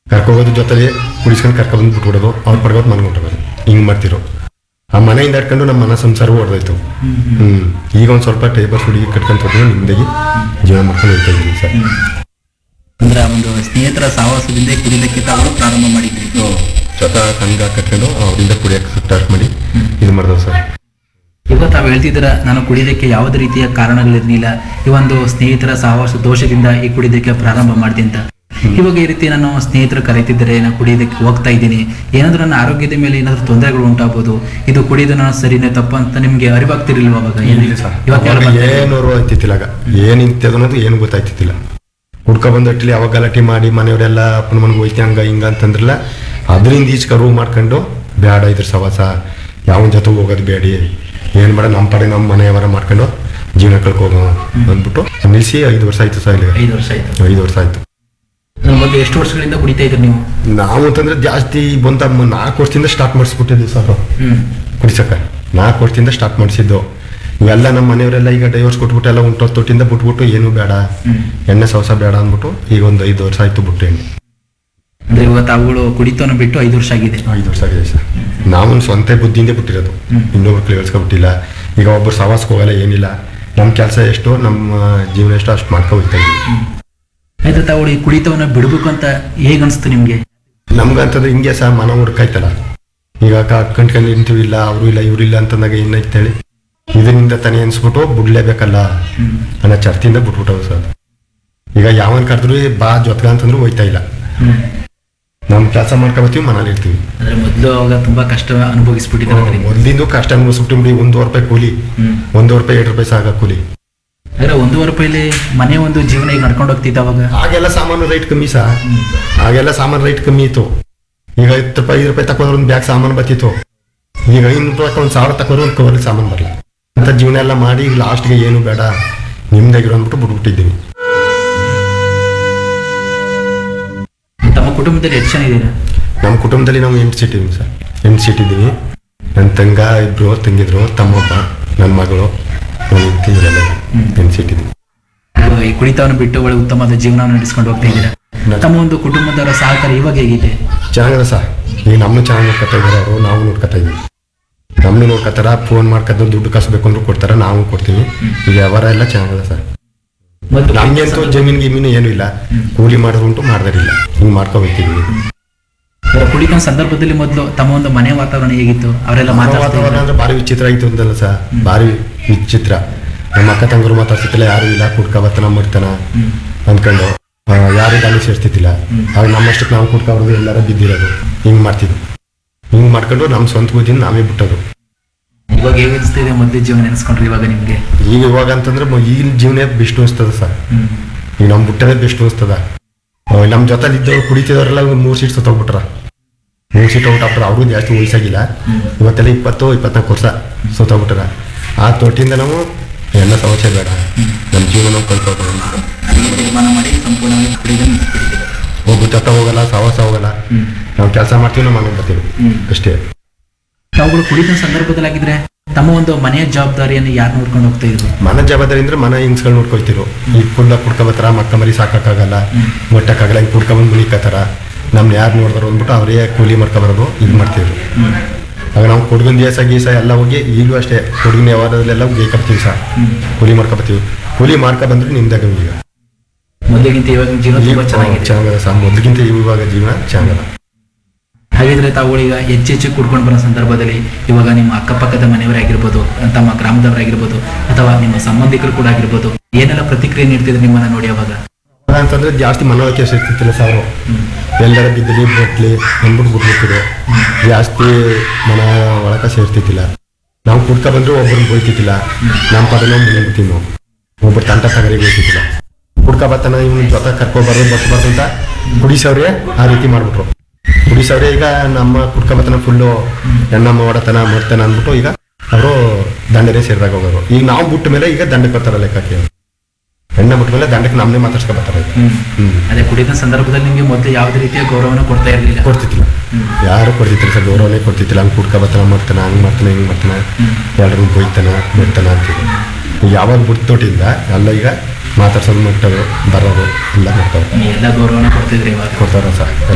ಕರ್ಕೋಗೋದು ಜೊತೆಲಿ ಕುಡಿಸ್ಕೊಂಡು ಕರ್ಕೊಬಂದು ಬಿಟ್ಬಿಡೋದು ಅವ್ರು ಪಡ್ಗೋದು ಮನೆಗೆ ಹೊಟ್ಟೋಗೋದು ಹಿಂಗೆ ಮಾಡ್ತಿರೋ ಆ ಮನೆಯಿಂದ ಹಿಡ್ಕೊಂಡು ನಮ್ಮ ಮನ ಸಂಸಾರವೂ ಹೊಡೆದೋಯ್ತು ಹ್ಮ್ ಈಗ ಒಂದು ಸ್ವಲ್ಪ ಟೇಬರ್ ಹುಡುಗಿ ಕಟ್ಕೊಂತ ಹೋದ್ರೆ ನಿಮ್ದಾಗಿ ಜೀವನ ಮಾಡ್ಕೊಂಡು ಹೋಗ್ತಾ ಇದ್ದೀನಿ ಸರ್ ಅಂದ್ರೆ ಆ ಒಂದು ಸ್ನೇಹಿತರ ಸಹವಾಸದಿಂದ ಈ ಕುಡಿಲಿಕ್ಕೆ ತಾವು ಪ್ರಾರಂಭ ಮಾಡಿದ್ರಿ ಜೊತೆ ಕಣ್ಗ ಕಟ್ಕೊಂಡು ಅವರಿಂದ ಕುಡಿಯೋಕೆ ಸ್ಟಾರ್ಟ್ ಮಾಡಿ ಇದು ಮಾಡಿದವು ಸರ್ ಇವಾಗ ತಾವು ಹೇಳ್ತಿದ್ದೀರ ನಾನು ಕುಡಿಯೋದಕ್ಕೆ ಯಾವುದೇ ರೀತಿಯ ಕಾರಣಗಳಿರ್ಲಿಲ್ಲ ಈ ಒಂದು ಸ್ನೇಹಿತರ ಸಹವಾಸ ದೋಷದಿಂದ ಈ ಕುಡಿಯೋದಕ್ಕೆ ಪ್ರಾರಂಭ ಮಾಡಿದೆ ಅಂತ ಇವಾಗ ಈ ರೀತಿ ನಾನು ಸ್ನೇಹಿತರು ಕರೀತಿದ್ದಾರೆ ನಾನು ಕುಡಿಯೋದಕ್ಕೆ ಹೋಗ್ತಾ ಇದ್ದೀನಿ ಏನಾದ್ರೂ ನನ್ನ ಆರೋಗ್ಯದ ಮೇಲೆ ಏನಾದ್ರೂ ತೊಂದರೆಗಳು ಉಂಟಾಗ್ಬೋದು ಇದು ಕುಡಿಯೋದು ನಾನು ಸರಿನೇ ತಪ್ಪು ಅಂತ ನಿಮ್ಗೆ ಅರಿವಾಗ್ತಿರ್ಲಿಲ್ವ ಅವಾಗ ಇವತ್ತು ಅವಾಗ ಏನೋರು ಆಯ್ತಿತ್ತಿಲ್ಲ ಆಗ ಏನ್ ಇಂಥದ್ದು ಅನ್ನೋದು ಏನು ಗೊತ್ತಾಯ್ತಿತ್ತಿಲ್ಲ ಹುಡ್ಕ ಬಂದು ಅಟ್ಲಿ ಅವಾಗ ಗಲಾಟೆ ಮಾಡಿ ಮನೆಯವರೆಲ್ಲ ಅಪ್ಪನ ಮನೆಗೆ ಹೋಯ್ತಿ ಹಂಗ ಹಿಂಗ ಅಂತಂದ್ರಲ್ಲ ಅದರಿಂದ ಈಚೆ ಕರು ಮಾಡ್ಕೊಂಡು ಬೇಡ ಇದ್ರ ಸವಾಸ ಯಾವನ ಜೊತೆ ಹೋಗೋದು ಬೇಡಿ ಏನ್ ಬೇಡ ನಮ್ಮ ಪಡೆ ನಮ್ಮ ಮನೆಯವರ ಮಾಡ್ಕೊಂಡು ಜೀವನ ಕಳ್ಕೋಗ ಅಂದ್ಬಿಟ್ಟು ನಿಲ್ಸಿ ಐದು ವರ್ಷ ಆಯ್ತು ಸರ್ ಇಲ್ಲಿ ಐದು ವರ್ಷ ಆಯ್ತು ಐದು ವರ್ಷ ಆಯ್ತು ಅದ್ರ ಬಗ್ಗೆ ಎಷ್ಟು ವರ್ಷಗಳಿಂದ ಕುಡಿತಾ ಇದ್ರಿ ನೀವು ನಾವು ಅಂತಂದ್ರೆ ಜಾಸ್ತಿ ಬಂತ ನಾಲ್ಕು ವರ್ಷದಿಂದ ಸ್ಟಾರ್ಟ್ ಮಾಡಿಸ್ಬಿಟ್ಟಿದ್ವಿ ಸರ್ ಹ್ಮ್ ಕುಡಿಸಕ್ಕ ನಾಲ್ಕು ವರ್ಷದಿಂದ ಸ್ಟಾರ್ಟ್ ಮಾಡಿಸಿದ್ದು ಇವೆಲ್ಲ ನಮ್ಮ ಮನೆಯವರೆಲ್ಲ ಈಗ ಡೈವರ್ಸ್ ಕೊಟ್ಬಿಟ್ಟು ಎಲ್ಲ ಉಂಟು ತೊಟ್ಟಿಂದ ಬಿಟ್ಬಿಟ್ಟು ಏನು ಬೇಡ ಹ್ಮ್ ಎಣ್ಣೆ ಸವಸ ಬೇಡ ಅಂದ್ಬಿಟ್ಟು ಈಗ ಒಂದು ಐದು ವರ್ಷ ಆಯ್ತು ಬಿಟ್ಟು ಎಣ್ಣೆ ಅಂದ್ರೆ ಇವಾಗ ತಾವುಗಳು ಕುಡಿತವನ್ನು ಬಿಟ್ಟು ಐದು ವರ್ಷ ಆಗಿದೆ ಐದು ವರ್ಷ ಆಗಿದೆ ಸರ್ ನಾವು ಸ್ವಂತ ಬುದ್ಧಿಯಿಂದ ಬಿಟ್ಟಿರೋದು ಹ್ಮ್. ಇನ್ನೊಬ್ರು ಕೇಳಿಸ್ಕೊಬಿಟ್ಟಿಲ್ಲ ಈಗ ಒಬ್ಬರು ಸವಾಸಕ್ಕೆ ಹೋಗಲ್ಲ ಏನಿಲ್ಲ ನಮ್ಮ ಕೆಲಸ ಎಷ್ಟೋ ನಮ್ಮ ಜೀವನ ಎಷ್ಟೋ ಅಷ್ಟು ಮಾಡ್ಕೊ ಹೋಗ್ತಾ ಇದ್ದೀವಿ ಆಯ್ತು ತಾವುಗಳು ಈ ಕುಡಿತವನ್ನ ಬಿಡ್ಬೇಕು ಅಂತ ಹೇಗ್ ಅನ್ಸ್ತು ನಿಮ್ಗೆ ನಮ್ಗಂತಂದ್ರೆ ಹಿಂಗೆ ಸಹ ಮನ ಹುಡ್ಕಾಯ್ತಲ್ಲ ಈಗ ಕಟ್ಕೊಂಡು ನಿಂತೀವಿ ಇಲ್ಲ ಅವರು ಇಲ್ಲ ಇವ್ರು ಇಲ್ಲ ಅಂತಂದಾಗ ಏನಾಯ್ತೇಳಿ ಇದರಿಂದ ತಾನೇ ಅನ್ಸ್ಬಿಟ್ಟು ಬಿಡ್ಲೇಬೇಕಲ್ಲ ಹ್ಮ್ ಅನ್ನೋ ಚರ್ತಿಯಿಂದ ಬಿಟ್ಬಿಟ್ಟವು ಸರ್ ಈಗ ಯಾವನ್ ಕರೆದ್ರು ಬಾ ಜೊತ್ಗ ಅಂತಂದ್ರು ಹೋಯ್ತಾ ಇಲ್ಲ ಹ್ಮ್ ನಮ್ ಕೆಲಸ ಮಾಡ್ಕೊಬತ್ತೀವಿ ಮನೇಲಿ ಇರ್ತೀವಿ ಅಂದ್ರೆ ಮೊದಲು ಅವಾಗ ತುಂಬಾ ಕಷ್ಟ ಅನುಭವಿಸ್ಬಿಟ್ಟಿದ್ದಾರೆ ಅದರಿಂದ. ಮೊದ್ಲಿಂದು ಕಷ್ಟ ಅನ್ಭವಿಸ್ಬಿಟ್ಟು ಒಂದೂವರೆ ರೂಪಾಯಿ ಕೂಲಿ ಹ್ಮ್ ಒಂದೂವರೆ ರೂಪಾಯಿ ಎರಡು ರೂಪಾಯಿ ಸಾಗ ಕೂಲಿ ಅಂದ್ರೆ ಒಂದೂವರೆ ರೂಪಾಯಿಲಿ ಮನೆ ಒಂದು ಜೀವನ ಈಗ ನಡ್ಕೊಂಡು ಹೋಗ್ತಿತ್ತು ಅವಾಗ ಆಗೆಲ್ಲ ಸಾಮಾನು ರೈಟ್ ಕಮ್ಮಿ ಸಾ ಆಗೆಲ್ಲ ಸಾಮಾನು ರೈಟ್ ಕಮ್ಮಿ ಇತ್ತು ಈಗ ಹತ್ತು ರೂಪಾಯಿ ಐದು ರೂಪಾಯಿ ತಕೊಂಡ್ರೆ ಒಂದು ಬ್ಯಾಗ್ ಸಾಮಾನು ಬತ್ತಿತ್ತು ಈಗ ಐನೂರು ರೂಪಾಯಿ ಒಂದು ಸಾವಿರ ತಕೊಂಡ್ರೆ ಒಂದು ಕವರ್ಗೆ ಸಾಮಾನು ಬರಲ್ಲ ಅಂತ ಜೀವನ ಎಲ್ಲ ಮಾಡಿ ಈಗ ಲಾಸ್ಟ್ಗೆ ಏನು ಬೇಡ ನಿಮ್ದಾಗಿರೋ ಅಂದ್ಬಿಟ್ಟು ಬಿಟ್ಬಿಟ್ಟಿದ್ದೀವಿ ತಮ್ಮ ಕುಟುಂಬದಲ್ಲಿ ಎಷ್ಟು ಜನ ಇದ್ದೀರಾ ನಮ್ಮ ಕುಟುಂಬದಲ್ಲಿ ನಾವು ಎಂಟು ಸೀಟ್ ಇದ್ದೀವಿ ಸರ್ ಎಂಟು ಸೀಟ್ ಇದ್ದೀವಿ ನನ್ನ ತಂಗ ಇಬ್ರು ತಂಗಿದ್ರು ತಮ್ಮೊಬ್ಬ ನನ್ನ ಮಗಳು ನನ್ನ ಹೆಂಡತಿಯವರೆಲ್ಲ ಎಂಟು ಸೀಟ್ ಇದ್ದೀವಿ ಇವಾಗ ಈ ಕುಡಿತವನ್ನು ಬಿಟ್ಟು ಒಳ್ಳೆ ಉತ್ತಮವಾದ ಜೀವನ ನಡೆಸ್ಕೊಂಡು ಹೋಗ್ತಾ ಇದ್ದೀರಾ ತಮ್ಮ ಒಂದು ಕುಟುಂಬದವರ ಸಹಕಾರ ಇವಾಗ ಹೇಗಿದೆ ಚೆನ್ನಾಗದ ಸರ್ ಈಗ ನಮ್ಮನ್ನು ಚೆನ್ನಾಗಿ ನೋಡ್ಕೊತಾ ಇದ್ದಾರೆ ಅವರು ನಾವು ನೋಡ್ಕೊತಾ ಇದ್ದೀವಿ ನಮ್ಮನ್ನು ನೋಡ್ಕೊತಾರ ಫೋನ್ ಮಾಡ್ಕೊಂಡು ದುಡ್ಡು ಕಸ್ಬೇಕು ಅಂದ್ರೂ ಕೊಡ್ತಾರ ನಾವು ಕೊಡ್ತೀವಿ ಈಗ ವ್ಯವಹಾರ ಎಲ್ಲ ಚೆನ್ನಾಗದ ಸರ್ ಮತ್ತು ನಮ್ಗಂತೂ ಜಮೀನು ಗಿಮೀನು ಏನೂ ಇಲ್ಲ ಕೂಲಿ ಮಾಡೋರು ಉಂಟು ಮಾಡ್ದಾರಿಲ್ಲ ಹಿಂಗೆ ಮಾಡ್ಕೊ ಹೋಗ್ತೀವಿ ಇವಾಗ ಕುಡಿತ ಸಂದರ್ಭದಲ್ಲಿ ಮೊದಲು ತಮ್ಮ ಒಂದು ಮನೆ ವಾತಾವರಣ ಹೇಗಿತ್ತು ಅವರೆಲ್ಲ ಮಾತಾಡ್ತಾ ವಾತಾವರಣ ಇದ್ರು ಅಂದ್ರೆ ಭಾರಿ ವಿಚಿತ್ರ ಆಯ್ತು ಅಂತಲ್ಲ ಸರ್ ಭಾರಿ ವಿಚಿತ್ರ ನಮ್ಮ ಅಕ್ಕ ತಂಗರು ಮಾತಾಡ್ತಿತ್ತಿಲ್ಲ ಯಾರು ಇಲ್ಲ ಕುಡ್ಕಬತ್ತನ ಮಾಡ್ತಾನ ಅಂದ್ಕೊಂಡು ಆ, ಯಾರು ದಾಳಿ ಸೇರ್ತಿತ್ತಿಲ್ಲ ಆಗ ನಮ್ಮಷ್ಟಕ್ಕೆ ನಾವು ಕುಡ್ಕೊಬಾರ್ದು ಎಲ್ಲಾರ ಬಿದ್ದಿರೋದು ಹಿಂಗ್ ಮಾಡ್ತಿದ್ವಿ ಹಿಂಗ್ ಮಾಡ್ಕೊಂಡು ನಮ್ಮ ಸ್ವಂತ ಬುದ್ಧಿನ ನಾವೇ ಬಿಟ್ಟೋದು ಇವಾಗ ಹೇಗೆ ಅನಿಸ್ತಿದೆ ಮೊದಲು ಜೀವನ ನೆನೆಸ್ಕೊಂಡ್ರೆ ಇವಾಗ ನಿಮ್ಗೆ ಈಗ ಇವಾಗ ಅಂತಂದ್ರೆ ಮ- ಈಗಿನ ಜೀವನ ಬೆಸ್ಟ್ ಅನಿಸ್ತದ ಸರ್ ಹ್ಮ್ ಈಗ ನಮ್ ಬಿಟ್ಟರೆ ಬೆಸ್ಟ್ ಅನಿಸ್ತದ ನಮ್ಮ ಜೊತೆಲಿ ಇದ್ದವ್ರು ಕುಡಿತಿದವರೆಲ್ಲ ಒಂದು ಮೂರು ಸೀಟ್ ಸತ್ತೋಗ್ಬಿಟ್ರ ಮೂರು ಸೀಟ್ ಔಟ್ ಅವ್ರಿಗೂ ಜಾಸ್ತಿ ವಯಸ್ಸಾಗಿಲ್ಲ ಇವತ್ತೆಲ್ಲ ಇಪ್ಪತ್ತು ಇಪ್ಪತ್ನಾಲ್ಕು ವರ್ಷ ಸತ್ತೋಗ್ಬಿಟ್ರ ಆ ತೊಟ್ಟಿಂದ ನಾವು ಎಲ್ಲ ಸಮಸ್ಯೆ ಬೇಡ ನಮ್ಮ ಜೀವನ ನಾವು ಕಳ್ಕೊಬೋದು ಹಾಗೆ ತೀರ್ಮಾನ ಮಾಡಿ ಸಂಪೂರ್ಣವಾಗಿ ಕುಡಿಯೋದನ್ನ ನಿಲ್ಲಿಸ್ಬಿಟ್ಟಿದ್ದೀರಾ. ಒಬ್ಬ ಜೊತೆ ಹೋಗಲ್ಲ ಸಹವಾಸ ಹೋಗಲ್ಲ ಹ್ಮ್ ನಾವು ಕೆಲಸ ಮಾಡ್ತೀವಿ ನಾವು ಮನೆಗೆ ಬರ್ತೀವಿ ಹ್ಮ್ ಅಷ್ಟೇ ತಾವುಗಳು ಕುಡಿದ ಸಂದರ್ಭದಲ್ಲಾಗಿದ್ರೆ ತಮ್ಮ ಒಂದು ಮನೆಯ ಜವಾಬ್ದಾರಿಯನ್ನು ಯಾರು ನೋಡ್ಕೊಂಡು ಹೋಗ್ತಾ ಇದ್ರು ಮನೆ ಜವಾಬ್ದಾರಿ ಅಂದ್ರೆ ಮನೆ ಹಿಂಗ್ಸ್ಗಳು ನೋಡ್ಕೊಯ್ತಿರು ಈಗ ಫುಲ್ಲ ಕುಡ್ಕೊಬತ್ತಾರ ಮಕ್ಕ ಮರಿ ಸಾಕಾಗಲ್ಲ ಮುಟ್ಟಕ್ಕಾಗಲ್ಲ ಹಿಂಗೆ ಕುಡ್ಕೊಂಬಂದು ಮುನಿಕತ್ತಾರ ನಮ್ನ ಯಾರು ನೋಡಿದ್ರು ಅಂದ್ಬಿಟ್ಟು ಅವರೇ ಕೂಲಿ ಮಾಡ್ಕೊಬರೋದು ಇದು ಮಾಡ್ತಿದ್ರು ಆಗ ನಾವು ಕೊಡ್ಗಿನ ದೇಸ ಗೀಸ ಎಲ್ಲ ಹೋಗಿ ಈಗಲೂ ಅಷ್ಟೇ ಕೊಡ್ಗಿನ ವ್ಯವಹಾರದಲ್ಲೆಲ್ಲ ಬೇಕರ್ತೀವಿ ಸಹ ಕೂಲಿ ಮಾಡ್ಕೊಬತ್ತೀವಿ ಕೂಲಿ ಮಾಡ್ಕೊ ಬಂದ್ರೆ ನಿಮ್ದಾಗ ಈಗ ಮೊದಲಿಗಿಂತ ಇವಾಗ ಜೀವನ ಈಗ ತುಂಬಾ ಚೆನ್ನಾಗಿದೆ ಚೆನ್ನಾಗದ ಸಹ ಮೊದಲಿಗಿಂತ ಇವಾಗ ಜೀವನ ಚೆನ್ನಾಗದ ಹಾಗಿದ್ರೆ ತಾವುಗಳು ಈಗ ಹೆಚ್ಚು ಹೆಚ್ಚು ಕುಡ್ಕೊಂಡು ಬರೋ ಸಂದರ್ಭದಲ್ಲಿ ಇವಾಗ ನಿಮ್ಮ ಅಕ್ಕಪಕ್ಕದ ಮನೆಯವರಾಗಿರ್ಬೋದು ತಮ್ಮ ಗ್ರಾಮದವರಾಗಿರ್ಬೋದು ಅಥವಾ ನಿಮ್ಮ ಸಂಬಂಧಿಕರು ಕೂಡ ಆಗಿರ್ಬೋದು ಏನೆಲ್ಲ ಪ್ರತಿಕ್ರಿಯೆ ನೀಡ್ತಿದ್ರು ನಿಮ್ಮನ್ನ ನೋಡಿ ಅವಾಗ ಅವಾಗ ಅಂತಂದ್ರೆ ಜಾಸ್ತಿ ಮನೋಳಿಕೆ ಸಿಗ್ತಿತ್ತಿಲ್ಲ ಸಾವಿರ ಎಲ್ಲರ ಬಿದ್ದಲಿ ಬಟ್ಲಿ ಅಂದ್ಬಿಟ್ಟು ಬಿಟ್ಬಿಟ್ಟಿದ್ರು ಜಾಸ್ತಿ ಮನ ಒಳಕ ಸೇರ್ತಿತ್ತಿಲ್ಲ ನಾವು ಕುಡ್ಕ ಬಂದ್ರು ಒಬ್ಬರನ್ನ ಬೈತಿತ್ತಿಲ್ಲ ನಮ್ಮ ಪದ ನಾವು ಮುಂದೆ ನಾವು ಒಬ್ಬರು ತಂಟ ತಗರಿಗೆ ಹೋಗ್ತಿತ್ತಿಲ್ಲ ಕುಡ್ಕ ಬತ್ತಾನ ಇವ್ನ ಜೊತೆ ಕರ್ಕೊಬಾರ್ದು ಬಸ್ಬಾರ್ದು ಅಂತ ಕುಡಿಸವ್ರೆ ಆ ರೀತಿ ಮಾಡ್ಬಿಟ್ರು ಕುಡಿಸವ್ರೆ ಈಗ ನಮ್ಮ ಕುಡ್ಕ ಬತ್ತನ ಫುಲ್ಲು ಹೆಣ್ಣಮ್ಮ ಹೊಡತನ ಮಾಡ್ತಾನ ಅಂದ್ಬಿಟ್ಟು ಈಗ ಅವರು ದಂಡರೇ ಸೇರಿದಾಗ ಹೋಗೋರು ಈಗ ನಾವು ಬಿಟ್ಟ ಮೇಲೆ ಈಗ ದಂಡಕ್ಕೆ ಬರ್ತಾರ ಲೆಕ್ಕಕ್ಕೆ ಹೆಣ್ಣ ಬಿಟ್ಟ ಮೇಲೆ ದಂಡಕ್ಕೆ ನಮ್ಮನ್ನೇ ಮಾತಾಡ್ಸ್ಕೊ ಬರ್ತಾರೆ ಈಗ. ಹ್ಮ್ ಅದೇ ಕುಡಿದ ಸಂದರ್ಭದಲ್ಲಿ ನಿಮಗೆ ಮೊದಲು ಯಾವುದೇ ರೀತಿಯ ಗೌರವನ ಕೊಡ್ತಾ ಇರಲಿಲ್ಲ ಕೊಡ್ತಿದ್ದಿಲ್ಲ ಯಾರು ಕೊಡ್ತಿತ್ತಿಲ್ಲ ಸರ್ ಗೌರವನೇ ಕೊಡ್ತಿದ್ದಿಲ್ಲ ಹಂಗೆ ಕುಡ್ಕ ಬತ್ತಾನ ಮಾಡ್ತಾನ ಹಂಗೆ ಮಾಡ್ತಾನೆ ಹಿಂಗೆ ಮಾಡ್ತಾನೆ ಎಲ್ಲರನ್ನು ಬೈತಾನ ಬಿಡ್ತಾನ ಅಂತಿದ್ರು ಯಾವಾಗ ಬಿಡ್ತೋಟಿಂದ ಎಲ್ಲ ಈಗ ಮಾತಾಡ್ಸೋದು ಮುಟ್ಟೋದು ಬರೋದು ಎಲ್ಲ ಮಾಡ್ತಾರೆ ಎಲ್ಲ ಗೌರವನ ಕೊಡ್ತಿದ್ರಿ ಇವಾಗ ಕೊಡ್ತಾರ ಸರ್